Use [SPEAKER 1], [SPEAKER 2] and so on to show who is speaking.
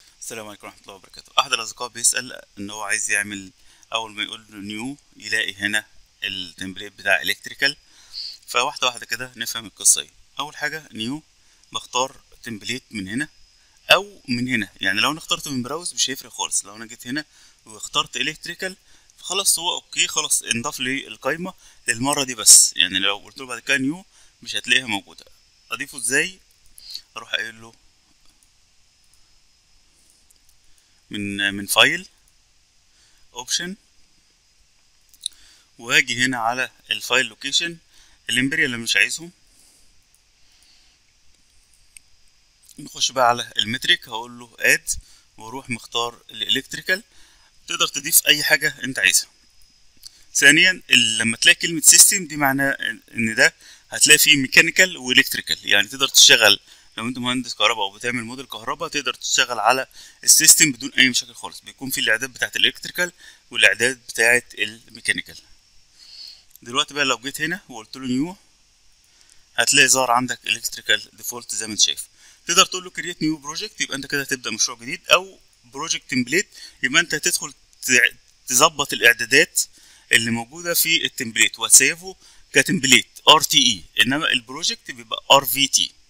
[SPEAKER 1] السلام عليكم ورحمة الله وبركاته أحد الأصدقاء بيسأل إن هو عايز يعمل أول ما يقول له نيو يلاقي هنا التمبليت بتاع إلكتريكال فواحدة واحدة كده نفهم القصة ايه أول حاجة نيو بختار تمبليت من هنا أو من هنا يعني لو أنا اخترته من براوز مش هيفرق خالص لو أنا جيت هنا واخترت إلكتريكال فخلاص هو أوكي خلاص انضاف لي القايمة للمرة دي بس يعني لو قلت له بعد كده نيو مش هتلاقيها موجودة أضيفه إزاي أروح قايل له من من فايل اوبشن واجي هنا على الفايل لوكيشن الامبريال اللي مش عايزهم نخش بقى على المتريك هقول له اد واروح مختار الالكتريكال تقدر تضيف اي حاجه انت عايزها ثانيا لما تلاقي كلمه سيستم دي معناه ان ده هتلاقي فيه ميكانيكال والكتريكال يعني تقدر تشتغل لو انت مهندس كهرباء او بتعمل موديل كهرباء تقدر تشتغل على السيستم بدون اي مشاكل خالص بيكون في الاعداد بتاعه الالكتريكال والاعداد بتاعه الميكانيكال دلوقتي بقى لو جيت هنا وقلت له نيو هتلاقي ظهر عندك الكتريكال ديفولت زي ما انت شايف تقدر تقول له كريت نيو بروجكت يبقى انت كده هتبدا مشروع جديد او بروجكت تمبليت يبقى انت هتدخل تظبط الاعدادات اللي موجوده في التمبليت وهتسيفه كتمبليت ار تي اي انما البروجكت بيبقى ار في تي